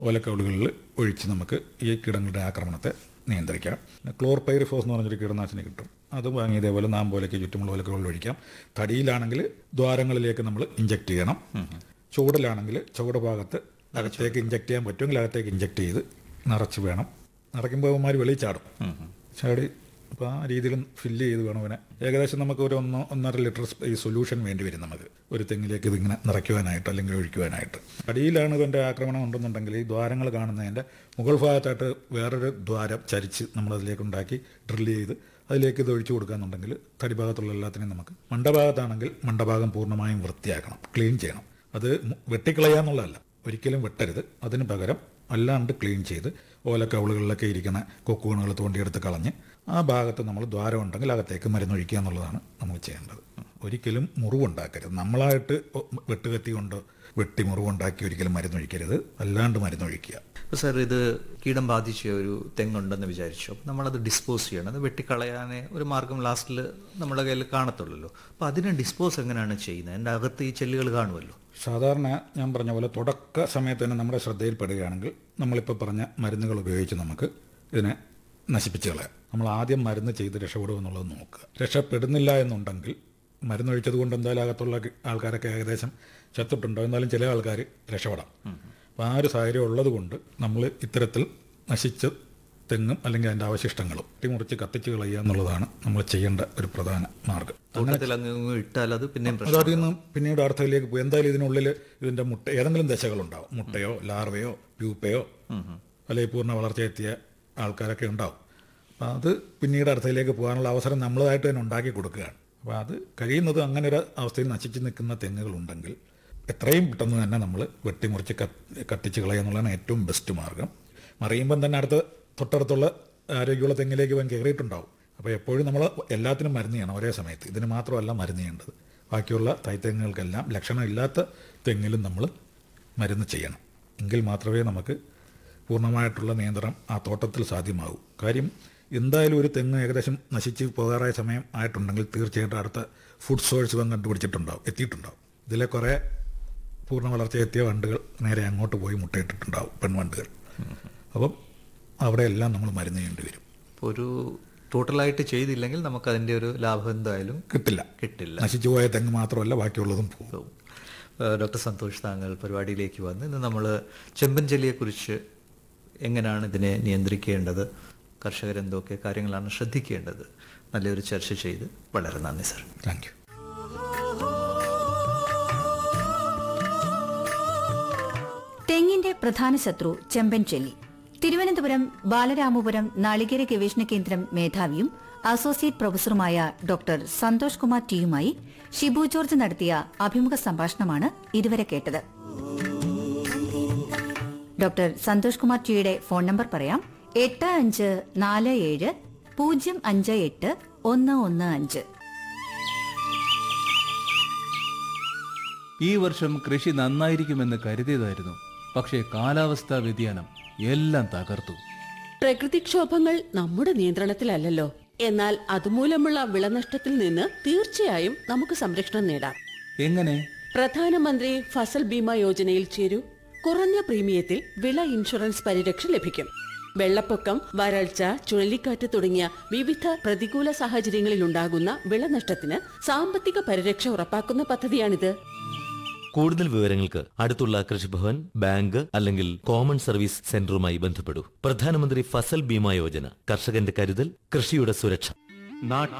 ഓലക്കവിളുകളിൽ ഒഴിച്ച് നമുക്ക് ഈ കീടങ്ങളുടെ ആക്രമണത്തെ നിയന്ത്രിക്കാം പിന്നെ ക്ലോർപൈറിഫോസ് എന്ന് പറഞ്ഞൊരു കീടനാശിനി കിട്ടും അത് വാങ്ങി ഇതേപോലെ നാമ്പോലയ്ക്ക് ചുറ്റുമുള്ള ഓലക്കവിളിൽ ഒഴിക്കാം തടിയിലാണെങ്കിൽ ദ്വാരങ്ങളിലേക്ക് നമ്മൾ ഇഞ്ചെക്ട് ചെയ്യണം ചുവടിലാണെങ്കിൽ ചുവട് ഭാഗത്ത് അകത്തേക്ക് ഇഞ്ചെക്ട് ചെയ്യാൻ പറ്റുമെങ്കിൽ അകത്തേക്ക് ഇഞ്ചെക്ട് ചെയ്ത് നിറച്ച് വേണം നിറയ്ക്കുമ്പോൾ അവന്മാർ വെളിയിൽ ചാടും ചാടി അപ്പോൾ ആ രീതിയിൽ ഫില്ല് ചെയ്ത് വേണം അവനെ ഏകദേശം നമുക്ക് ഒരു ഒന്ന് ഒന്നര ലിറ്റർ സ്പ- ഈ സൊല്യൂഷൻ വേണ്ടി വരും നമുക്ക് ഒരു തെങ്ങിലേക്ക് ഇതിങ്ങനെ നിറയ്ക്കുവാനായിട്ട് അല്ലെങ്കിൽ ഒഴിക്കുവാനായിട്ട് അടിയിലാണ് ഇവൻ്റെ ആക്രമണം ഉണ്ടെന്നുണ്ടെങ്കിൽ ഈ ദ്വാരങ്ങൾ കാണുന്നതിൻ്റെ മുകൾ ഭാഗത്തായിട്ട് വേറൊരു ദ്വാരം ചരിച്ച് നമ്മളതിലേക്ക് ഉണ്ടാക്കി ഡ്രില്ല് ചെയ്ത് അതിലേക്ക് ഇത് ഒഴിച്ചു കൊടുക്കുകയെന്നുണ്ടെങ്കിൽ തടിഭാഗത്തുള്ള എല്ലാത്തിനെയും നമുക്ക് മണ്ടഭാഗത്താണെങ്കിൽ മണ്ടഭാഗം പൂർണ്ണമായും വൃത്തിയാക്കണം ക്ലീൻ ചെയ്യണം അത് മു- വെട്ടിക്കളയാന്നുള്ളതല്ല ഒരിക്കലും വെട്ടരുത് അതിന് പകരം അല്ലാണ്ട് ക്ലീൻ ചെയ്ത് ഓലക്കവിളുകളിലൊക്കെ ഇരിക്കുന്ന കൊക്കുണുകൾ തോണ്ടിയെടുത്ത് കളഞ്ഞ് ആ ഭാഗത്ത് നമ്മൾ ദ്വാരം ഉണ്ടെങ്കിൽ അകത്തേക്ക് മരുന്നൊഴിക്കുക എന്നുള്ളതാണ് നമ്മൾ ചെയ്യേണ്ടത് ഒരിക്കലും മുറിവുണ്ടാക്കരുത് നമ്മളായിട്ട് ഒ- വെട്ടുകത്തി കൊണ്ട് വെട്ടി മുറിവുണ്ടാക്കി ഒരിക്കലും മരുന്നൊഴിക്കരുത് അല്ലാണ്ട് മരുന്നൊഴിക്കുക അപ്പോൾ സാർ ഇത് കീടം ബാധിച്ച ഒരു തെങ്ങുണ്ടെന്ന് വിചാരിച്ചു അപ്പോൾ നമ്മളത് ഡിസ്പോസ് ചെയ്യണം അത് വെട്ടിക്കളയാനേ ഒരു മാർഗം ലാസ്റ്റിൽ നമ്മുടെ കയ്യിൽ കാണത്തുള്ളല്ലോ അപ്പോൾ അതിനെ ഡിസ്പോസ് എങ്ങനെയാണ് ചെയ്യുന്നത് എൻ്റെ അകത്ത് ഈ ചെല്ലുകൾ കാണുമല്ലോ സാധാരണ ഞാൻ പറഞ്ഞ പോലെ തുടക്ക സമയത്ത് തന്നെ നമ്മുടെ ശ്രദ്ധയിൽപ്പെടുകയാണെങ്കിൽ നമ്മളിപ്പോൾ പറഞ്ഞ മരുന്നുകൾ ഉപയോഗിച്ച് നമുക്ക് ഇതിനെ നശിപ്പിച്ച് കളയാം നമ്മൾ ആദ്യം മരുന്ന് ചെയ്ത് രക്ഷപ്പെടുക എന്നുള്ളത് നോക്കുക രക്ഷപ്പെടുന്നില്ല എന്നുണ്ടെങ്കിൽ മരുന്നൊഴിച്ചത് കൊണ്ട് എന്തായാലും അകത്തുള്ള ആൾക്കാരൊക്കെ ഏകദേശം ചത്തിട്ടുണ്ടോ എന്നാലും ചില ആൾക്കാർ രക്ഷപ്പെടാം അപ്പോൾ ആ ഒരു സാഹചര്യം ഉള്ളത് കൊണ്ട് നമ്മൾ ഇത്തരത്തിൽ നശിച്ച തെങ്ങും അല്ലെങ്കിൽ അതിൻ്റെ അവശിഷ്ടങ്ങളും മുറിച്ച് കത്തിച്ച് കളയുക എന്നുള്ളതാണ് നമ്മൾ ചെയ്യേണ്ട ഒരു പ്രധാന മാർഗം തോട്ടത്തിൽ അങ്ങ് ഇങ്ങ് ഇട്ടാൽ അത് പിന്നെയും അത് പ്രശ്നം അതിൽ നിന്ന് പിന്നീട് അർത്ഥത്തിലേക്ക് പോയി എന്തായാലും ഇതിനുള്ളിൽ ഇതിന്റെ മുട്ട ഏതെങ്കിലും ദശകളുണ്ടാവും മുട്ടയോ ലാർവയോ പ്യൂപ്പയോ അല്ലെങ്കിൽ പൂർണ്ണ വളർച്ചയെത്തിയ ആൾക്കാരൊക്കെ ഉണ്ടാവും അപ്പം അത് പിന്നീട് അർത്ഥത്തിലേക്ക് പോകാനുള്ള അവസരം നമ്മളതായിട്ട് തന്നെ ഉണ്ടാക്കി കൊടുക്കുകയാണ് അപ്പോൾ അത് കഴിയുന്നത് അങ്ങനെ ഒരു അവസ്ഥയിൽ നശിച്ച് നിൽക്കുന്ന തെങ്ങുകളുണ്ടെങ്കിൽ എത്രയും പെട്ടെന്ന് തന്നെ നമ്മൾ വെട്ടിമുറിച്ച് കത്ത് കത്തിച്ച് കളയുക എന്നുള്ളതാണ് ഏറ്റവും ബെസ്റ്റ് മാർഗം മറിയുമ്പം തന്നെ അടുത്ത തൊട്ടടുത്തുള്ള ആരോഗ്യമുള്ള തെങ്ങിലേക്ക് ഇവൻ കയറിയിട്ടുണ്ടാവും അപ്പോൾ എപ്പോഴും നമ്മൾ എല്ലാത്തിനും മരുന്ന് ചെയ്യണം ഒരേ സമയത്ത് ഇതിന് മാത്രമല്ല മരുന്ന് ചെയ്യേണ്ടത് ബാക്കിയുള്ള തൈത്തെങ്ങുകൾക്കെല്ലാം ലക്ഷണമില്ലാത്ത തെങ്ങിലും നമ്മൾ മരുന്ന് ചെയ്യണം എങ്കിൽ മാത്രമേ നമുക്ക് പൂർണ്ണമായിട്ടുള്ള നിയന്ത്രണം ആ തോട്ടത്തിൽ സാധ്യമാകൂ കാര്യം എന്തായാലും ഒരു തെങ്ങ് ഏകദേശം നശിച്ച് പോകാറായ സമയം ആയിട്ടുണ്ടെങ്കിൽ തീർച്ചയായിട്ടും അടുത്ത ഫുഡ് സോഴ്സ് ഇവൻ കണ്ടുപിടിച്ചിട്ടുണ്ടാവും എത്തിയിട്ടുണ്ടാവും ഇതിലെ കുറേ പൂർണ്ണ വളർച്ചയെത്തിയ വണ്ടുകൾ നേരെ അങ്ങോട്ട് പോയി മുട്ടയിട്ടിട്ടുണ്ടാവും പെൺവണ്ടുകൾ അപ്പം അവിടെയെല്ലാം നമ്മൾ മരുന്ന് ചെയ്യേണ്ടി വരും അപ്പോൾ ഒരു ടോട്ടലായിട്ട് ചെയ്തില്ലെങ്കിൽ നമുക്ക് അതിൻ്റെ ഒരു ലാഭം എന്തായാലും കിട്ടില്ല കിട്ടില്ല നശിച്ചു പോയ തെങ്ങ് മാത്രമല്ല ബാക്കിയുള്ളതും പോകും പോകും. ഏഹ് ഡോക്ടർ സന്തോഷ് താങ്കൾ പരിപാടിയിലേക്ക് വന്ന് ഇന്ന് നമ്മൾ ചെമ്പൻ ചെല്ലിയെക്കുറിച്ച് എങ്ങനെയാണ് ഇതിനെ നിയന്ത്രിക്കേണ്ടത് കർഷകർ എന്തൊക്കെ കാര്യങ്ങളാണ് ശ്രദ്ധിക്കേണ്ടത് നല്ലൊരു ചർച്ച ചെയ്ത് വളരെ നന്ദി സാർ താങ്ക് യു തെങ്ങിന്റെ പ്രധാന ശത്രു ചെമ്പൻ ചെല്ലി തിരുവനന്തപുരം ബാലരാമപുരം നാളികേര ഗവേഷണ കേന്ദ്രം മേധാവിയും അസോസിയേറ്റ് പ്രൊഫസറുമായ ഡോക്ടർ സന്തോഷ് കുമാർ ടിയുമായി ഷിബു ജോർജ് നടത്തിയ അഭിമുഖ സംഭാഷണമാണ് ഇതുവരെ കേട്ടത് ഡോക്ടർ സന്തോഷ് കുമാർ ടിയുടെ ഫോൺ നമ്പർ പറയാം എട്ട് അഞ്ച് നാല് ഏഴ് പൂജ്യം അഞ്ച് എട്ട് ഒന്ന് ഒന്ന് അഞ്ച് ഈ വർഷം കൃഷി നന്നായിരിക്കുമെന്ന് കരുതിയതായിരുന്നു പക്ഷേ കാലാവസ്ഥാ വ്യതിയാനം എല്ലാം തകർത്തു പ്രകൃതിക്ഷോഭങ്ങൾ നമ്മുടെ നിയന്ത്രണത്തിലല്ലല്ലോ എന്നാൽ അതുമൂലമുള്ള വിളനഷ്ടത്തിൽ നിന്ന് തീർച്ചയായും നമുക്ക് സംരക്ഷണം നേടാം എങ്ങനെ പ്രധാനമന്ത്രി ഫസൽ ബീമ യോജനയിൽ ചേരൂ കുറഞ്ഞ പ്രീമിയത്തിൽ വിള ഇൻഷുറൻസ് പരിരക്ഷ ലഭിക്കും വെള്ളപ്പൊക്കം വരൾച്ച ചുഴലിക്കാറ്റ് തുടങ്ങിയ വിവിധ പ്രതികൂല സാഹചര്യങ്ങളിൽ ഉണ്ടാകുന്ന വിളനഷ്ടത്തിന് സാമ്പത്തിക പരിരക്ഷ ഉറപ്പാക്കുന്ന പദ്ധതിയാണിത് കൂടുതൽ വിവരങ്ങൾക്ക് അടുത്തുള്ള കൃഷിഭവൻ ബാങ്ക് അല്ലെങ്കിൽ കോമൺ സർവീസ് സെന്ററുമായി ബന്ധപ്പെടൂ പ്രധാനമന്ത്രി ഫസൽ ബീമ യോജന കർഷകന്റെ കരുതൽ കൃഷിയുടെ സുരക്ഷ നാട്ടിൽ